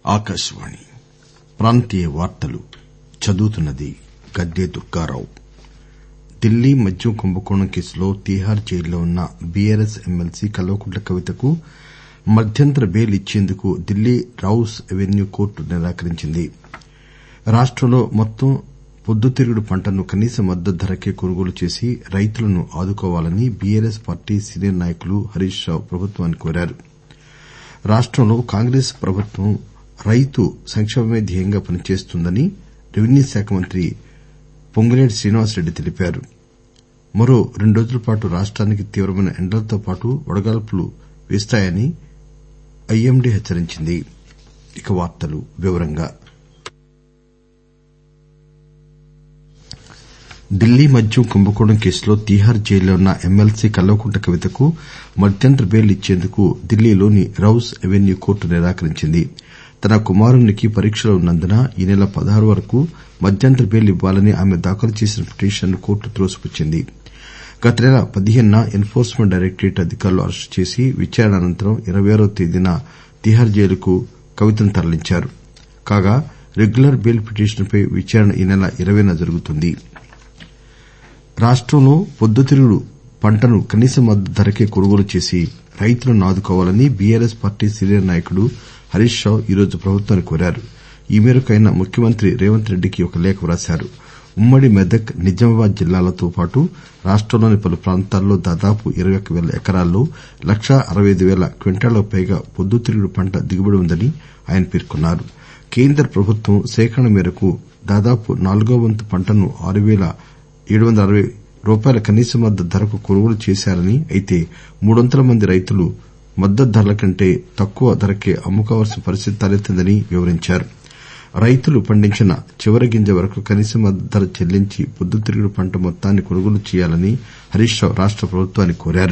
ఆకాశవాణి ప్రాంతీయ వార్తలు చదువుతున్నది గద్దె దుర్గారావు ఢిల్లీ మద్యం కుంభకోణం కేసులో తీహార్ జైలులో ఉన్న బీఆర్ఎస్ ఎమ్మెల్సీ కల్వకుంట్ల కవితకు మధ్యంతర బెయిల్ ఇచ్చేందుకు ఢిల్లీ రౌస్ ఎవెన్యూ కోర్టు నిరాకరించింది రాష్టంలో మొత్తం పొద్దుతిరుగుడు పంటను కనీస మద్దతు ధరకే కొనుగోలు చేసి రైతులను ఆదుకోవాలని బీఆర్ఎస్ పార్టీ సీనియర్ నాయకులు హరీష్ రావు ప్రభుత్వాన్ని కోరారు రాష్టంలో కాంగ్రెస్ ప్రభుత్వం రైతు సంక్షేమమే ధ్యేయంగా పనిచేస్తోందని రెవెన్యూ శాఖ మంత్రి పొంగులేటి శ్రీనివాసరెడ్డి తెలిపారు మరో రెండు రోజుల పాటు రాష్టానికి తీవ్రమైన ఎండలతో పాటు వడగాల్పులు వీస్తాయని ఐఎండీ హెచ్చరించింది ఢిల్లీ మద్యం కుంభకోణం కేసులో తీహార్ జైలులో ఉన్న ఎమ్మెల్సీ కల్వకుంట్ల కవితకు మధ్యంతర బెయిల్ ఇచ్చేందుకు ఢిల్లీలోని రౌస్ ఎవెన్యూ కోర్టు నిరాకరించింది తన కుమారునికి పరీక్షలు ఉన్నందున ఈ నెల పదహారు వరకు మధ్యంతర బెయిల్ ఇవ్వాలని ఆమె దాఖలు చేసిన పిటిషన్ ను కోర్టు త్రోసిపుచ్చింది గత నెల పదిహేనున ఎన్ ఫోర్స్ మెంట్ డైరెక్టరేట్ అధికారులు అరెస్టు చేసి విచారణ అనంతరం ఇరవై ఆరవ తేదీన తీహార్ జైలుకు కవితను తరలించారు కాగా రెగ్యులర్ బెయిల్ పిటిషన్ పై విచారణ ఈ నెల ఇరవైన జరుగుతుంది రాష్టంలో పొద్దుతిరుగుడు పంటను కనీస మద్దతు ధరకే కొనుగోలు చేసి రైతులను ఆదుకోవాలని బీఆర్ఎస్ పార్టీ సీనియర్ నాయకుడు హరీష్ రావు ఈరోజు ప్రభుత్వాన్ని కోరారు ఈ మేరకు ఆయన ముఖ్యమంత్రి రేవంత్ రెడ్డికి ఒక లేఖ వ్రాశారు ఉమ్మడి మెదక్ నిజామాబాద్ జిల్లాలతో పాటు రాష్టంలోని పలు ప్రాంతాల్లో దాదాపు ఇరవై ఒక్క పేల ఎకరాల్లో లక్షా అరవై ఐదు పేల క్వింటాళ్లకు పైగా పొద్దుతిరుగుడు పంట దిగుబడి ఉందని ఆయన పేర్కొన్నారు కేంద్ర ప్రభుత్వం సేకరణ మేరకు దాదాపు నాలుగో వంతు పంటను ఆరు పేల ఏడు వందల అరవై రూపాయల కనీస మద్దతు ధరకు కొనుగోలు చేశారని అయితే మూడొంతుల మంది రైతులు మద్దతు ధరల కంటే తక్కువ ధరకే అమ్ముకోవాల్సిన పరిస్థితి తలెత్తిందని వివరించారు రైతులు పండించిన చివరి గింజ వరకు కనీస మద్దతు ధర చెల్లించి పొద్దుతిరుగుడు పంట మొత్తాన్ని కొనుగోలు చేయాలని హరీష్ రావు రాష్ట ప్రభుత్వాన్ని కోరారు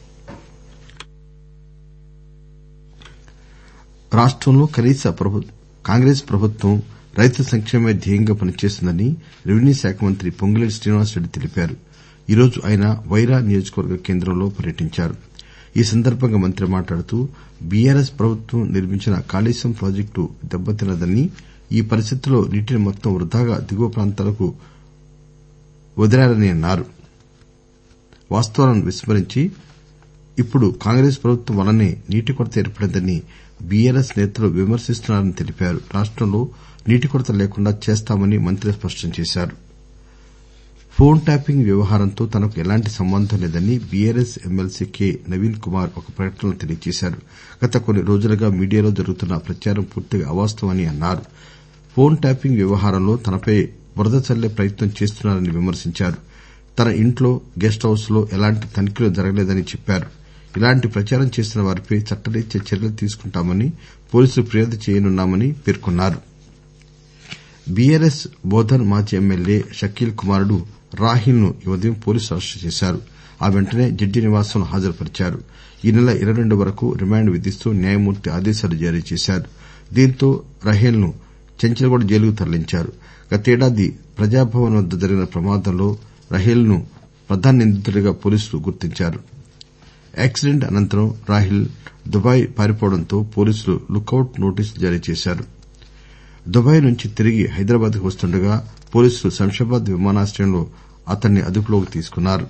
రాష్టంలో కాంగ్రెస్ ప్రభుత్వం రైతు సంక్షేమమే ధ్యేయంగా పనిచేస్తోందని రెవెన్యూ శాఖ మంత్రి పొంగులేటి శ్రీనివాసరెడ్డి తెలిపారు ఈరోజు ఆయన వైరా నియోజకవర్గ కేంద్రంలో పర్యటించారు ఈ సందర్బంగా మంత్రి మాట్లాడుతూ బీఆర్ఎస్ ప్రభుత్వం నిర్మించిన కాళేశ్వరం ప్రాజెక్టు దెబ్బతిన్నదని ఈ పరిస్థితుల్లో నీటిని మొత్తం వృథాగా దిగువ ప్రాంతాలకు వదిలారని అన్నారు వాస్తవాలను విస్మరించి ఇప్పుడు కాంగ్రెస్ ప్రభుత్వం వల్లనే నీటి కొరత ఏర్పడిందని బీఆర్ఎస్ నేతలు విమర్శిస్తున్నారని తెలిపారు రాష్టంలో నీటి కొరత లేకుండా చేస్తామని మంత్రి స్పష్టం చేశారు ఫోన్ ట్యాపింగ్ వ్యవహారంతో తనకు ఎలాంటి సంబంధం లేదని BRS MLC K Naveen Kumar ఒక ప్రకటనలో తెలియజేశారు గత కొన్ని రోజులుగా మీడియాలో జరుగుతున్న ప్రచారం పూర్తిగా అవాస్తవమని అన్నారు ఫోన్ ట్యాపింగ్ వ్యవహారంలో తనపై బురద చల్లే ప్రయత్నం చేస్తున్నారని విమర్శించారు తన ఇంట్లో గెస్ట్ హౌస్ లో ఎలాంటి తనిఖీలు జరగలేదని చెప్పారు ఇలాంటి ప్రచారం చేస్తున్న వారిపై చట్టరీత్యా చర్యలు తీసుకుంటామని పోలీసులకు ఫిర్యాదు చేయనున్నామని పేర్కొన్నారు బీఆర్ఎస్ బోధన్ మాజీ ఎమ్మెల్యే షకీల్ కుమారుడు రాహీల్ ను ఈ ఉదయం పోలీసులు అరెస్టు చేశారు ఆ వెంటనే జడ్జి నివాసంలో హాజరుపరిచారు ఈ నెల ఇరవై రెండు వరకు రిమాండ్ విధిస్తూ న్యాయమూర్తి ఆదేశాలు జారీ చేశారు దీంతో రహేల్ ను చెంచల్గూడ జైలుకు తరలించారు గతేడాది ప్రజాభవన్ వద్ద జరిగిన ప్రమాదంలో రహేల్ ను ప్రధాన నిందితుడిగా పోలీసులు గుర్తించారు యాక్సిడెంట్ అనంతరం రాహీల్ దుబాయ్ పారిపోవడంతో పోలీసులు లుకౌట్ నోటీసులు జారీ చేశారు దుబాయ్ నుంచి తిరిగి హైదరాబాద్ కు వస్తుండగా పోలీసులు శంషాబాద్ విమానాశ్రయంలో అతన్ని అదుపులోకి తీసుకున్నారు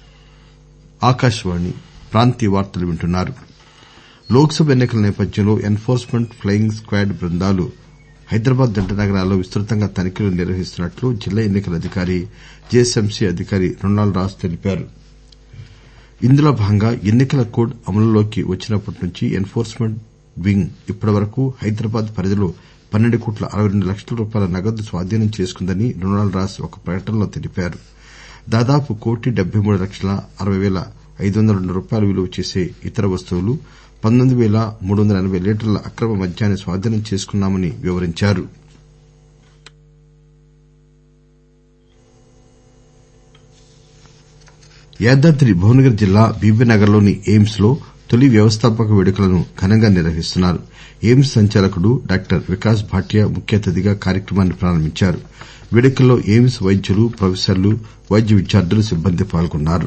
లోక్ సభ ఎన్ని కల నేపథ్యంలో enforcement flying squad బృందాలు హైదరాబాద్ జంట నగరాల్లో విస్తృతంగా తనిఖీలు నిర్వహిస్తున్నట్లు జిల్లా ఎన్ని కల అధికారి జీహెచ్ఎంసీ అధికారి రొనాల్డ్ రాస్ తెలిపారు ఇందులో భాగంగా ఎన్ని కల కోడ్ అమలులోకి వచ్చినప్పటి నుంచి ఎన్ ఫోర్స్ మెంట్ వింగ్ ఇప్పటివరకు హైదరాబాద్ పరిధిలో పన్నెండు కోట్ల అరవై రెండు లక్షల రూపాయల నగదు స్వాధీనం చేసుకుందని రొనాల్డ్ రాస్ ఒక ప్రకటనలో తెలిపారు దాదాపు కోటి డెబ్బై మూడు లక్షల అరవై పేల ఐదు వందల రెండు రూపాయలు విలువ చేసే ఇతర వస్తువులు పంతొమ్మిది పేల మూడు వందల ఎనబై లీటర్ల అక్రమ మద్యాన్ని స్వాధీనం చేసుకున్నామని వివరించారు యాదాద్రి భువనగిరి జిల్లా బీబీనగర్ లోని ఎయిమ్స్ లో తొలి వ్యవస్థాపక వేడుకలను ఘనంగా నిర్వహిస్తున్నారు ఎయిమ్స్ సంచాలకుడు డాక్టర్ వికాస్ భాటియా ముఖ్య అతిథిగా కార్యక్రమాన్ని ప్రారంభించారు వేడుకల్లో ఎయిమ్స్ వైద్యులు ప్రొఫెసర్లు వైద్య విద్యార్థులు సిబ్బంది పాల్గొన్నారు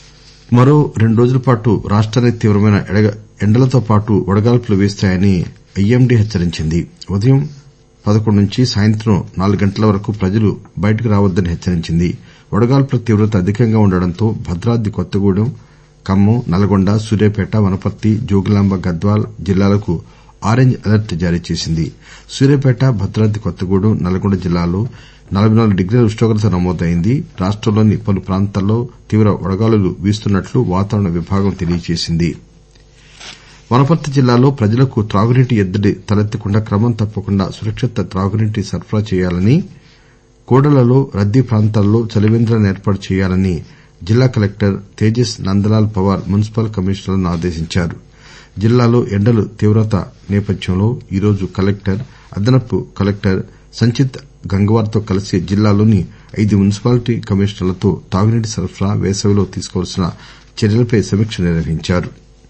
మరో రెండు రోజుల పాటు రాష్టానికి తీవ్రమైన ఎండలతో పాటు వడగాల్పులు వీస్తాయని ఐఎండీ హెచ్చరించింది ఉదయం పదకొండు నుంచి సాయంత్రం నాలుగు గంటల వరకు ప్రజలు బయటకు రావద్దని హెచ్చరించింది వడగాల్పుల తీవ్రత అధికంగా ఉండడంతో భద్రాద్రి కొత్తగూడెం ఖమ్మం నల్గొండ సూర్యాపేట వనపర్తి జోగులాంబ గద్వాల జిల్లాలకు ఆరెంజ్ అలర్ట్ జారీ చేసింది సూర్యాపేట భద్రాద్రి కొత్తగూడెం నల్గొండ జిల్లాల్లో నలబై నాలుగు డిగ్రీల ఉష్ణోగ్రత నమోదైంది రాష్టంలోని పలు ప్రాంతాల్లో తీవ్ర వడగాలులు వీస్తున్నట్లు వాతావరణ విభాగం తెలియజేసింది వనపర్తి జిల్లాలో ప్రజలకు త్రాగునీటి ఎద్దడి తలెత్తకుండా క్రమం తప్పకుండా సురక్షిత త్రాగునీటిని సరఫరా చేయాలని కూడళ్లలో రద్దీ ప్రాంతాల్లో చలివేంద్రాలను ఏర్పాటు చేయాలని జిల్లా కలెక్టర్ తేజస్ నందలాల్ పవార్ మున్సిపల్ కమిషనర్లను ఆదేశించారు జిల్లాలో ఎండల తీవ్రత నేపథ్యంలో ఈరోజు కలెక్టర్ అదనపు కలెక్టర్ సంచిత్ గంగ్వార్ తో కలిసి జిల్లాలోని ఐదు మున్సిపాలిటీ కమిషనర్లతో తాగునీటి సరఫరా వేసవిలో తీసుకోవాల్సిన చర్యలపై సమీక్ష నిర్వహించారు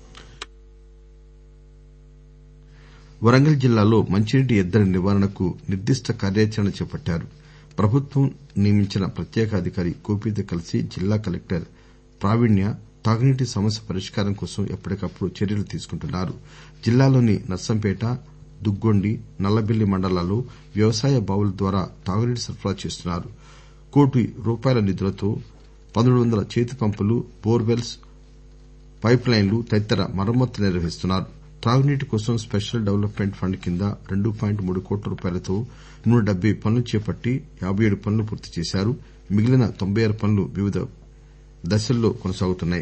వరంగల్ జిల్లాలో మంచినీటి ఎద్దడి నివారణకు నిర్దిష్ట కార్యాచరణ చేపట్టారు ప్రభుత్వం నియమించిన ప్రత్యేక అధికారి గోపీతో కలిసి జిల్లా కలెక్టర్ ప్రావీణ్య తాగునీటి సమస్య పరిష్కారం కోసం ఎప్పటికప్పుడు చర్యలు తీసుకుంటున్నారు జిల్లాలోని నర్సంపేట దుగ్గొండి నల్లబెల్లి మండలాల్లో వ్యవసాయ బావుల ద్వారా తాగునీటి సరఫరా చేస్తున్నారు కోటి రూపాయల నిధులతో పదమూడు వందల చేతి పంపులు బోర్వెల్స్ పైప్ లైన్లు తదితర మరమ్మతులు నిర్వహిస్తున్నారు త్రాగునీటి కోసం స్పెషల్ డెవలప్మెంట్ ఫండ్ కింద రెండు పాయింట్ మూడు కోట్ల రూపాయలతో నూట డెబ్బై పనులు చేపట్టి యాబై ఏడు పనులు పూర్తి చేశారు మిగిలిన తొంభై ఆరు పనులు వివిధ దశల్లో కొనసాగుతున్నాయి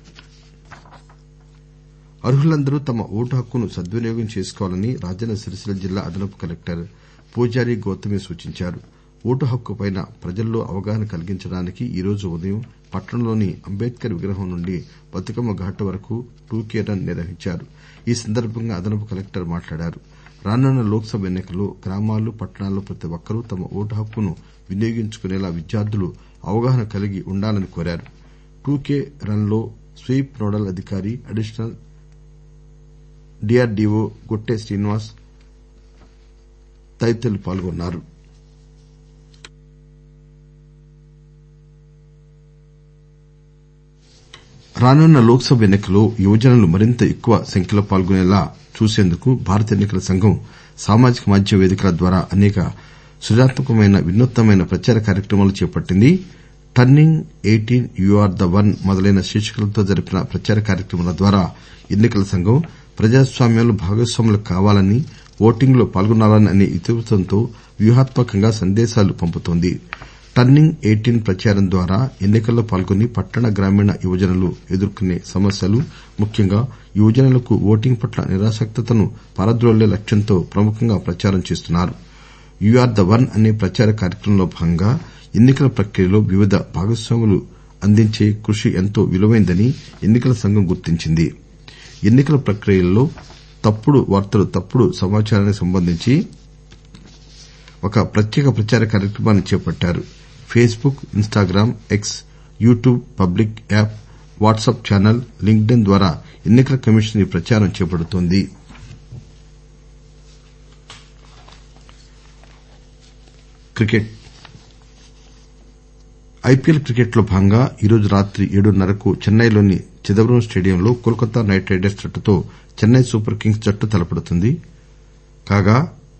అర్హులందరూ తమ ఓటు హక్కును సద్వినియోగం చేసుకోవాలని రాజన్న సిరిసిల్ల జిల్లా అదనపు కలెక్టర్ పూజారి గౌతమి సూచించారు ఓటు హక్కుపై ప్రజల్లో అవగాహన కలిగించడానికి ఈరోజు ఉదయం పట్టణంలోని అంబేడ్కర్ విగ్రహం నుండి బతుకమ్మ ఘాట్ వరకు టూకే రన్ నిర్వహించారు ఈ సందర్బంగా అదనపు కలెక్టర్ మాట్లాడారు రానున్న లోక్ సభ ఎన్ని కల్లో గ్రామాలు పట్టణాల్లో ప్రతి ఒక్కరూ తమ ఓటు హక్కును వినియోగించుకునేలా విద్యార్థులు అవగాహన కలిగి ఉండాలని కోరారు టూకే రన్ లో స్వీప్ నోడల్ అధికారి అడిషనల్ డీఆర్డీఓ గొట్టె శ్రీనివాస్ తదితరులు పాల్గొన్నారు రానున్న లోక్ సభ ఎన్ని కల్లో యువజనులు మరింత ఎక్కువ సంఖ్యలో పాల్గొనేలా చూసేందుకు భారత ఎన్ని కల సంఘం సామాజిక మాధ్యమ వేదికల ద్వారా అనేక సృజనాత్మకమైన వినూత్నమైన ప్రచార కార్యక్రమాలు చేపట్టింది turning eighteen you are the one మొదలైన శీర్షికలతో జరిపిన ప్రచార కార్యక్రమాల ద్వారా ఎన్ని కల సంఘం ప్రజాస్వామ్యంలో భాగస్వాములు కావాలని ఓటింగ్ లో పాల్గొనాలని అనే ఇతివృత్తంతో వ్యూహాత్మకంగా సందేశాలు పంపుతోంది టర్నింగ్ ఎయిటీన్ ప్రచారం ద్వారా ఎన్ని కల్లో పాల్గొని పట్టణ గ్రామీణ యువజనులు ఎదుర్కొనే సమస్యలు ముఖ్యంగా యువజనులకు ఓటింగ్ పట్ల నిరాసక్తతను పారద్రోలే లక్ష్యంతో ప్రముఖంగా ప్రచారం చేస్తున్నారు యూ ఆర్ ద వన్ అనే ప్రచార కార్యక్రమంలో భాగంగా ఎన్ని కల ప్రక్రియలో వివిధ భాగస్వాములు అందించే కృషి ఎంతో విలువైందని ఎన్ని కల సంఘం గుర్తించింది ఎన్ని కల ప్రక్రియలో తప్పుడు వార్తలు తప్పుడు సమాచారానికి సంబంధించి ఒక ప్రత్యేక ప్రచార కార్యక్రమాన్ని చేపట్టారు Facebook Instagram X YouTube public app WhatsApp channel LinkedIn ద్వారా ఎన్ని కల కమిషన్ ఈ ప్రచారం చేపడుతోంది ఐపీఎల్ క్రికెట్ లో భాగంగా ఈరోజు రాత్రి ఏడున్నరకు చెన్నైలోని చిదంబరం స్టేడియంలో కోల్కతా నైట్ రైడర్స్ జట్టుతో చెన్నై సూపర్ కింగ్స్ జట్టు తలపడుతుంది కాగా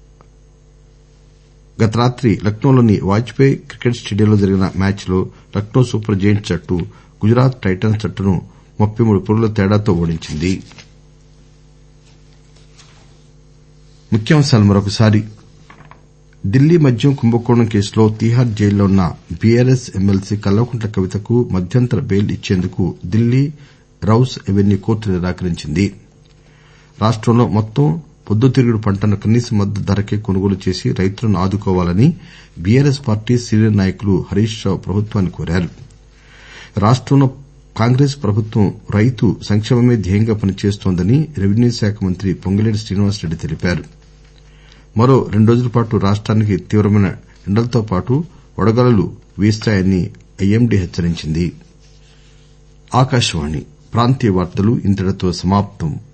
గత రాత్రి లక్నోలోని వాజ్ పేయి క్రికెట్ స్టేడియంలో జరిగిన మ్యాచ్ లో లక్నో సూపర్ జెయింట్స్ జట్టు గుజరాత్ టైటన్స్ జట్టును ముప్పై మూడు పరుగుల తేడాతో ఓడించింది ఢిల్లీ మద్యం కుంభకోణం కేసులో తీహార్ జైల్లో ఉన్న బీఆర్ఎస్ ఎమ్మెల్సీ కల్వకుంట్ల కవితకు మధ్యంతర బెయిల్ ఇచ్చేందుకు ఢిల్లీ రౌస్ ఎవెన్యూ కోర్టు నిరాకరించింది రాష్టంలో మొత్తం పొద్దుతిరుగుడు పంటను కనీస మద్దతు ధరకే కొనుగోలు చేసి రైతులను ఆదుకోవాలని బీఆర్ఎస్ పార్టీ సీనియర్ నాయకులు హరీష్ రావు ప్రభుత్వాన్ని కోరారు రాష్టంలో కాంగ్రెస్ ప్రభుత్వం రైతు సంక్షేమమే ధ్యేయంగా పనిచేస్తోందని రెవెన్యూ శాఖ మంత్రి పొంగులేటి శ్రీనివాసరెడ్డి తెలిపారు మరో రెండు రోజుల పాటు రాష్టానికి తీవ్రమైన ఎండలతో పాటు వడగాలులు వీస్తాయని ఐఎండీ హెచ్చరించింది